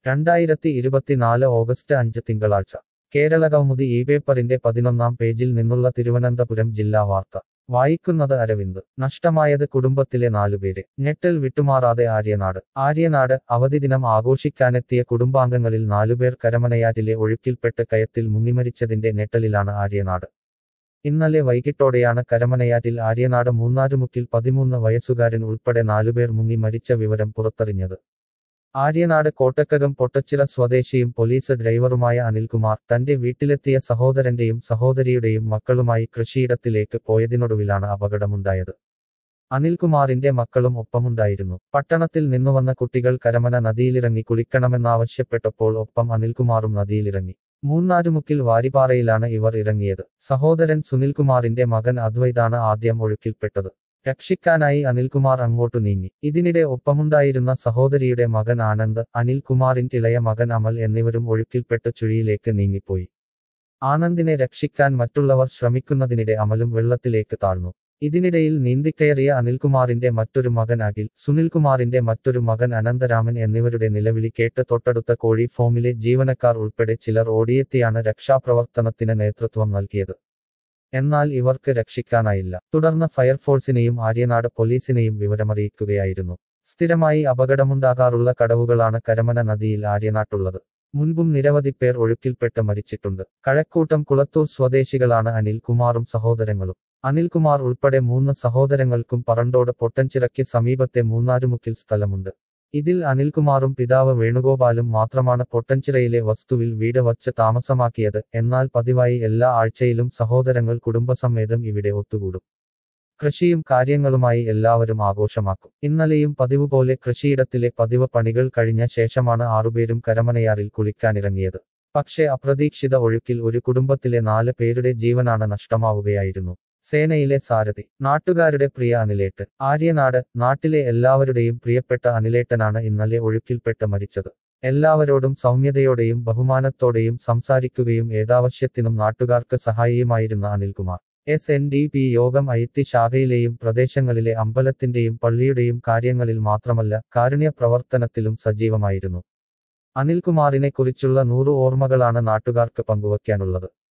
രണ്ടായിരത്തി ഇരുപത്തിനാല് ഓഗസ്റ്റ് അഞ്ച് തിങ്കളാഴ്ച കേരളകൗമുദി ഈ പേപ്പറിന്റെ പതിനൊന്നാം പേജിൽ നിന്നുള്ള തിരുവനന്തപുരം ജില്ലാ വാർത്ത വായിക്കുന്നത് അരവിന്ദ് നഷ്ടമായത് കുടുംബത്തിലെ നാലുപേര് ഞെട്ടൽ വിട്ടുമാറാതെ ആര്യനാട് ആര്യനാട് അവധിദിനം ആഘോഷിക്കാനെത്തിയ കുടുംബാംഗങ്ങളിൽ നാലുപേർ കരമനയാറ്റിലെ ഒഴുക്കിൽപ്പെട്ട് കയത്തിൽ മുങ്ങിമരിച്ചതിന്റെ ഞെട്ടലിലാണ് ആര്യനാട് ഇന്നലെ വൈകിട്ടോടെയാണ് കരമനയാറ്റിൽ ആര്യനാട് മൂന്നാറ്റുമുക്കിൽ പതിമൂന്ന് വയസ്സുകാരൻ ഉൾപ്പെടെ നാലുപേർ മുങ്ങി മരിച്ച വിവരം പുറത്തറിഞ്ഞത് ആര്യനാട് കോട്ടക്കകം പൊട്ടച്ചിറ സ്വദേശിയും പോലീസ് ഡ്രൈവറുമായ അനിൽകുമാർ തന്റെ വീട്ടിലെത്തിയ സഹോദരന്റെയും സഹോദരിയുടെയും മക്കളുമായി കൃഷിയിടത്തിലേക്ക് പോയതിനൊടുവിലാണ് അപകടമുണ്ടായത് അനിൽകുമാറിന്റെ മക്കളും ഒപ്പമുണ്ടായിരുന്നു പട്ടണത്തിൽ നിന്നുവന്ന കുട്ടികൾ കരമന നദിയിലിറങ്ങി കുളിക്കണമെന്നാവശ്യപ്പെട്ടപ്പോൾ ഒപ്പം അനിൽകുമാറും നദിയിലിറങ്ങി മൂന്നാറ്റുമുക്കിൽ വാരിപ്പാറയിലാണ് ഇവർ ഇറങ്ങിയത് സഹോദരൻ സുനിൽകുമാറിന്റെ മകൻ അദ്വൈതാണ് ആദ്യം ഒഴുക്കിൽപ്പെട്ടത് രക്ഷിക്കാനായി അനിൽകുമാർ അങ്ങോട്ടു നീങ്ങി ഇതിനിടെ ഒപ്പമുണ്ടായിരുന്ന സഹോദരിയുടെ മകൻ ആനന്ദ് അനിൽകുമാറിന്റെ ഇളയ മകൻ അമൽ എന്നിവരും ഒഴുക്കിൽപ്പെട്ട് ചുഴിയിലേക്ക് നീങ്ങിപ്പോയി ആനന്ദിനെ രക്ഷിക്കാൻ മറ്റുള്ളവർ ശ്രമിക്കുന്നതിനിടെ അമലും വെള്ളത്തിലേക്ക് താഴ്ന്നു ഇതിനിടയിൽ നീന്തിക്കയറിയ അനിൽകുമാറിന്റെ മറ്റൊരു മകൻ അഖിൽ സുനിൽകുമാറിന്റെ മറ്റൊരു മകൻ അനന്തരാമൻ എന്നിവരുടെ നിലവിളി കേട്ട് തൊട്ടടുത്ത കോഴി ഫോമിലെ ജീവനക്കാർ ഉൾപ്പെടെ ചിലർ ഓടിയെത്തിയാണ് രക്ഷാപ്രവർത്തനത്തിന് നേതൃത്വം നൽകിയത് എന്നാൽ ഇവർക്ക് രക്ഷിക്കാനായില്ല തുടർന്ന് ഫയർഫോഴ്സിനെയും ആര്യനാട് പോലീസിനെയും വിവരമറിയിക്കുകയായിരുന്നു സ്ഥിരമായി അപകടമുണ്ടാകാറുള്ള കടവുകളാണ് കരമന നദിയിൽ ആര്യനാട്ടുള്ളത് മുൻപും നിരവധി പേർ ഒഴുക്കിൽപ്പെട്ട് മരിച്ചിട്ടുണ്ട് കഴക്കൂട്ടം കുളത്തൂർ സ്വദേശികളാണ് അനിൽ കുമാറും സഹോദരങ്ങളും അനിൽകുമാർ ഉൾപ്പെടെ മൂന്ന് സഹോദരങ്ങൾക്കും പറണ്ടോട് പൊട്ടൻചിറയ്ക്ക് സമീപത്തെ മൂന്നാറ്റുമുക്കിൽ സ്ഥലമുണ്ട് ഇതിൽ അനിൽകുമാറും പിതാവ് വേണുഗോപാലും മാത്രമാണ് പൊട്ടൻചിറയിലെ വസ്തുവിൽ വീട് വച്ച് താമസമാക്കിയത് എന്നാൽ പതിവായി എല്ലാ ആഴ്ചയിലും സഹോദരങ്ങൾ കുടുംബസമേതം ഇവിടെ ഒത്തുകൂടും കൃഷിയും കാര്യങ്ങളുമായി എല്ലാവരും ആഘോഷമാക്കും ഇന്നലെയും പതിവ് പോലെ കൃഷിയിടത്തിലെ പതിവ് പണികൾ കഴിഞ്ഞ ശേഷമാണ് ആറുപേരും കരമനയാറിൽ കുളിക്കാനിറങ്ങിയത് പക്ഷേ അപ്രതീക്ഷിത ഒഴുക്കിൽ ഒരു കുടുംബത്തിലെ നാല് പേരുടെ ജീവനാണ് നഷ്ടമാവുകയായിരുന്നു സേനയിലെ സാരഥി നാട്ടുകാരുടെ പ്രിയ അനിലേട്ട് ആര്യനാട് നാട്ടിലെ എല്ലാവരുടെയും പ്രിയപ്പെട്ട അനിലേട്ടനാണ് ഇന്നലെ ഒഴുക്കിൽപ്പെട്ട് മരിച്ചത് എല്ലാവരോടും സൗമ്യതയോടെയും ബഹുമാനത്തോടെയും സംസാരിക്കുകയും ഏതാവശ്യത്തിനും നാട്ടുകാർക്ക് സഹായിയുമായിരുന്ന Anilkumar S N D P യോഗം ഐത്തി ശാഖയിലെയും പ്രദേശങ്ങളിലെ അമ്പലത്തിന്റെയും പള്ളിയുടെയും കാര്യങ്ങളിൽ മാത്രമല്ല കാരുണ്യ പ്രവർത്തനത്തിലും സജീവമായിരുന്നു അനിൽകുമാറിനെ കുറിച്ചുള്ള നൂറ് ഓർമ്മകളാണ് നാട്ടുകാർക്ക് പങ്കുവയ്ക്കാനുള്ളത്